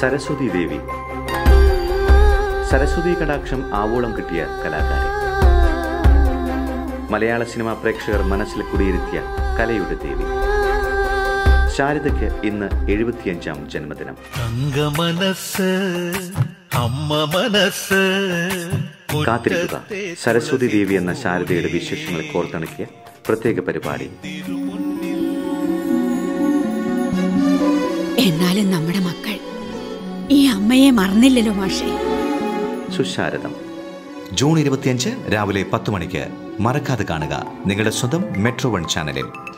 സരസ്വതി ദേവി സരസ്വതി കടാക്ഷം ആവോളം കിട്ടിയ കലാകാരി മലയാള സിനിമാ പ്രേക്ഷകർ മനസ്സിൽ കുടിയിരുത്തിയ കലയുടെ ദേവി ശാരദയ്ക്ക് ഇന്ന് എഴുപത്തിയഞ്ചാം ജന്മദിനം തങ്ക മനസ്സ് അമ്മ മനസ്സ് കാത്തിരിക്കുക സരസ്വതി ദേവി എന്ന ശാരദയുടെ വിശേഷങ്ങൾ കോർത്തിണക്കിയ പ്രത്യേക പരിപാടി എന്നാലും നമ്മുടെ മക്കൾ ഈ അമ്മയെ മറന്നില്ലല്ലോ മാഷേ സുശാരദം ജൂൺ ഇരുപത്തിയഞ്ച് രാവിലെ പത്ത് മണിക്ക് മറക്കാതെ കാണുക നിങ്ങളുടെ സ്വന്തം മെട്രോ വൺ ചാനലിൽ